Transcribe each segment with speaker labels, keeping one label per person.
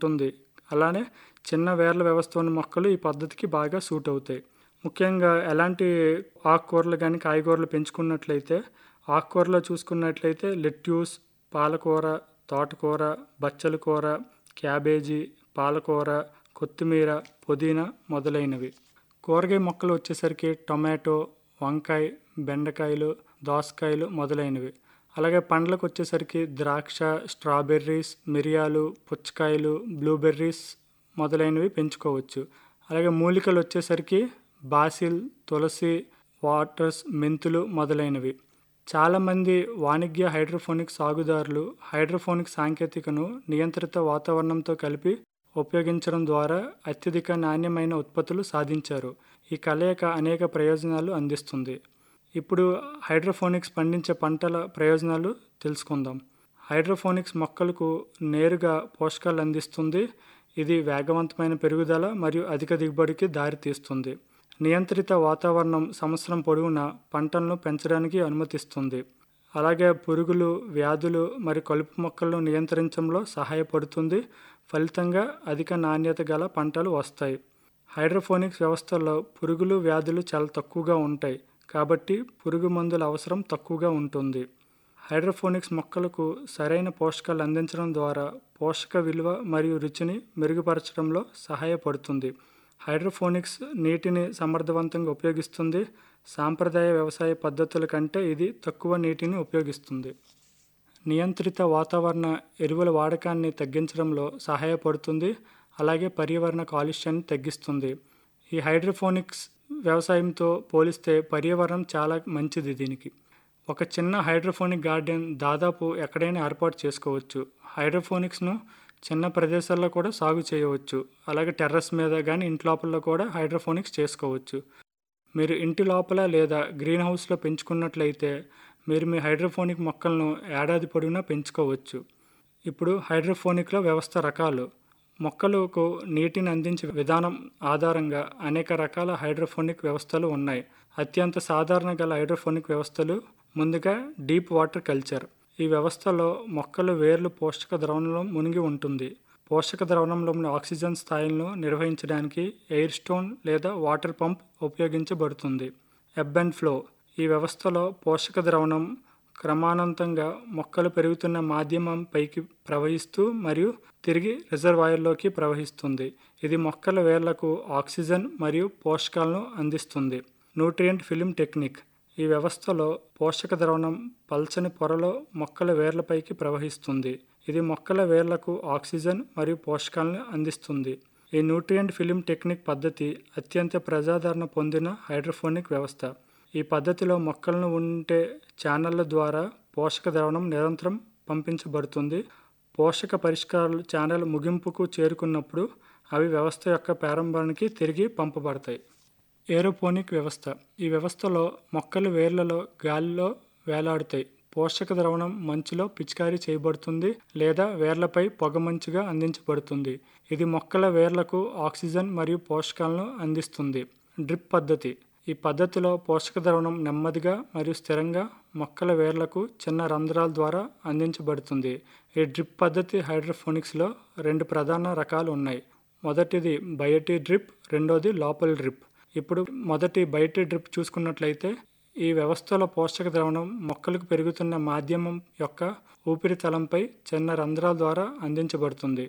Speaker 1: ఉంటుంది అలానే చిన్న వేర్ల వ్యవస్థ ఉన్న మొక్కలు ఈ పద్ధతికి బాగా సూట్ అవుతాయి ముఖ్యంగా ఎలాంటి ఆకుకూరలు కానీ కాయగూరలు పెంచుకున్నట్లయితే ఆకుకూరలో చూసుకున్నట్లయితే లెట్యూస్ పాలకూర తోటకూర బచ్చల కూర క్యాబేజీ పాలకూర కొత్తిమీర పుదీనా మొదలైనవి కూరగాయ మొక్కలు వచ్చేసరికి టొమాటో వంకాయ బెండకాయలు దోసకాయలు మొదలైనవి అలాగే పండ్లకు వచ్చేసరికి ద్రాక్ష స్ట్రాబెర్రీస్ మిరియాలు పుచ్చకాయలు బ్లూబెర్రీస్ మొదలైనవి పెంచుకోవచ్చు అలాగే మూలికలు వచ్చేసరికి బాసిల్ తులసి వాటర్స్ మెంతులు మొదలైనవి చాలామంది వాణిజ్య హైడ్రోఫోనిక్ సాగుదారులు హైడ్రోఫోనిక్ సాంకేతికను నియంత్రిత వాతావరణంతో కలిపి ఉపయోగించడం ద్వారా అత్యధిక నాణ్యమైన ఉత్పత్తులు సాధించారు ఈ కలయిక అనేక ప్రయోజనాలు అందిస్తుంది ఇప్పుడు హైడ్రోఫోనిక్స్ పండించే పంటల ప్రయోజనాలు తెలుసుకుందాం హైడ్రోఫోనిక్స్ మొక్కలకు నేరుగా పోషకాలు అందిస్తుంది ఇది వేగవంతమైన పెరుగుదల మరియు అధిక దిగుబడికి దారితీస్తుంది నియంత్రిత వాతావరణం సంవత్సరం పొడవునా పంటలను పెంచడానికి అనుమతిస్తుంది అలాగే పురుగులు వ్యాధులు మరి కలుపు మొక్కలను నియంత్రించడంలో సహాయపడుతుంది ఫలితంగా అధిక నాణ్యత గల పంటలు వస్తాయి హైడ్రోఫోనిక్స్ వ్యవస్థల్లో పురుగులు వ్యాధులు చాలా తక్కువగా ఉంటాయి కాబట్టి పురుగు మందుల అవసరం తక్కువగా ఉంటుంది హైడ్రోఫోనిక్స్ మొక్కలకు సరైన పోషకాలు అందించడం ద్వారా పోషక విలువ మరియు రుచిని మెరుగుపరచడంలో సహాయపడుతుంది హైడ్రోఫోనిక్స్ నీటిని సమర్థవంతంగా ఉపయోగిస్తుంది సాంప్రదాయ వ్యవసాయ పద్ధతుల కంటే ఇది తక్కువ నీటిని ఉపయోగిస్తుంది నియంత్రిత వాతావరణ ఎరువుల వాడకాన్ని తగ్గించడంలో సహాయపడుతుంది అలాగే పర్యావరణ కాలుష్యాన్ని తగ్గిస్తుంది ఈ హైడ్రోఫోనిక్స్ వ్యవసాయంతో పోలిస్తే పర్యావరణం చాలా మంచిది దీనికి ఒక చిన్న హైడ్రోఫోనిక్ గార్డెన్ దాదాపు ఎక్కడైనా ఏర్పాటు చేసుకోవచ్చు హైడ్రోఫోనిక్స్ను చిన్న ప్రదేశాల్లో కూడా సాగు చేయవచ్చు అలాగే టెర్రస్ మీద కానీ ఇంటి లోపల కూడా హైడ్రోఫోనిక్స్ చేసుకోవచ్చు మీరు ఇంటి లోపల లేదా గ్రీన్ హౌస్లో పెంచుకున్నట్లయితే మీరు మీ హైడ్రోఫోనిక్ మొక్కలను ఏడాది పొడవునా పెంచుకోవచ్చు ఇప్పుడు హైడ్రోఫోనిక్లో వ్యవస్థ రకాలు మొక్కలకు నీటిని అందించే విధానం ఆధారంగా అనేక రకాల హైడ్రోఫోనిక్ వ్యవస్థలు ఉన్నాయి అత్యంత సాధారణ గల హైడ్రోఫోనిక్ వ్యవస్థలు ముందుగా డీప్ వాటర్ కల్చర్ ఈ వ్యవస్థలో మొక్కలు వేర్లు పోషక ద్రవణంలో మునిగి ఉంటుంది పోషక ద్రవణంలోని ఆక్సిజన్ స్థాయిలను నిర్వహించడానికి ఎయిర్ స్టోన్ లేదా వాటర్ పంప్ ఉపయోగించబడుతుంది ఎబ్ అండ్ ఫ్లో ఈ వ్యవస్థలో పోషక ద్రవణం క్రమానంతంగా మొక్కలు పెరుగుతున్న మాధ్యమం పైకి ప్రవహిస్తూ మరియు తిరిగి రిజర్వాయర్లోకి ప్రవహిస్తుంది ఇది మొక్కల వేర్లకు ఆక్సిజన్ మరియు పోషకాలను అందిస్తుంది న్యూట్రియంట్ ఫిలిం టెక్నిక్ ఈ వ్యవస్థలో పోషక ద్రవణం పల్చని పొరలో మొక్కల వేర్లపైకి ప్రవహిస్తుంది ఇది మొక్కల వేర్లకు ఆక్సిజన్ మరియు పోషకాలను అందిస్తుంది ఈ న్యూట్రియంట్ ఫిలిం టెక్నిక్ పద్ధతి అత్యంత ప్రజాదరణ పొందిన హైడ్రోఫోనిక్ వ్యవస్థ ఈ పద్ధతిలో మొక్కలను ఉంటే ఛానళ్ల ద్వారా పోషక ద్రవణం నిరంతరం పంపించబడుతుంది పోషక పరిష్కారాలు ఛానల్ ముగింపుకు చేరుకున్నప్పుడు అవి వ్యవస్థ యొక్క ప్రారంభానికి తిరిగి పంపబడతాయి ఏరోపోనిక్ వ్యవస్థ ఈ వ్యవస్థలో మొక్కలు వేర్లలో గాలిలో వేలాడుతాయి పోషక ద్రవణం మంచులో పిచికారీ చేయబడుతుంది లేదా వేర్లపై పొగమంచుగా అందించబడుతుంది ఇది మొక్కల వేర్లకు ఆక్సిజన్ మరియు పోషకాలను అందిస్తుంది డ్రిప్ పద్ధతి ఈ పద్ధతిలో పోషక ద్రవణం నెమ్మదిగా మరియు స్థిరంగా మొక్కల వేర్లకు చిన్న రంధ్రాల ద్వారా అందించబడుతుంది ఈ డ్రిప్ పద్ధతి హైడ్రోఫోనిక్స్లో రెండు ప్రధాన రకాలు ఉన్నాయి మొదటిది బయటి డ్రిప్ రెండోది లోపల డ్రిప్ ఇప్పుడు మొదటి బయటి డ్రిప్ చూసుకున్నట్లయితే ఈ వ్యవస్థలో పోషక ద్రవణం మొక్కలకు పెరుగుతున్న మాధ్యమం యొక్క ఊపిరితలంపై చిన్న రంధ్రాల ద్వారా అందించబడుతుంది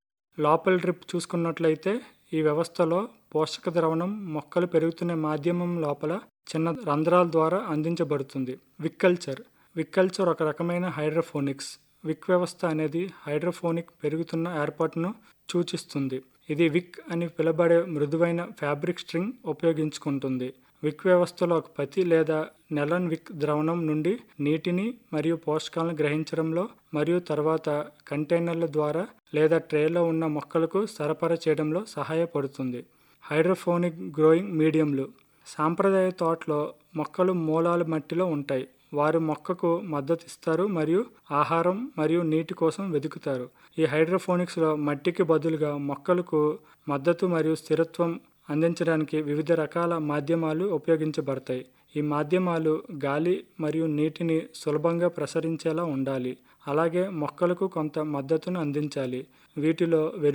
Speaker 1: లోపల డ్రిప్ చూసుకున్నట్లయితే ఈ వ్యవస్థలో పోషక ద్రవణం మొక్కలు పెరుగుతున్న మాధ్యమం లోపల చిన్న రంధ్రాల ద్వారా అందించబడుతుంది విక్ కల్చర్ విక్ కల్చర్ ఒక రకమైన హైడ్రోఫోనిక్స్ విక్ వ్యవస్థ అనేది హైడ్రోఫోనిక్ పెరుగుతున్న ఏర్పాటును సూచిస్తుంది ఇది విక్ అని పిలువబడే మృదువైన ఫ్యాబ్రిక్ స్ట్రింగ్ ఉపయోగించుకుంటుంది విక్ వ్యవస్థలో ఒక పతి లేదా నెలన్ విక్ ద్రవణం నుండి నీటిని మరియు పోషకాలను గ్రహించడంలో మరియు తర్వాత కంటైనర్ల ద్వారా లేదా ట్రేలో ఉన్న మొక్కలకు సరఫరా చేయడంలో సహాయపడుతుంది హైడ్రోఫోనిక్ గ్రోయింగ్ మీడియంలు సాంప్రదాయ తోటలో మొక్కలు మూలాలు మట్టిలో ఉంటాయి వారు మొక్కకు మద్దతు ఇస్తారు మరియు ఆహారం మరియు నీటి కోసం వెతుకుతారు ఈ హైడ్రోఫోనిక్స్లో మట్టికి బదులుగా మొక్కలకు మద్దతు మరియు స్థిరత్వం అందించడానికి వివిధ రకాల మాధ్యమాలు ఉపయోగించబడతాయి ఈ మాధ్యమాలు గాలి మరియు నీటిని సులభంగా ప్రసరించేలా ఉండాలి అలాగే మొక్కలకు కొంత మద్దతును అందించాలి వీటిలో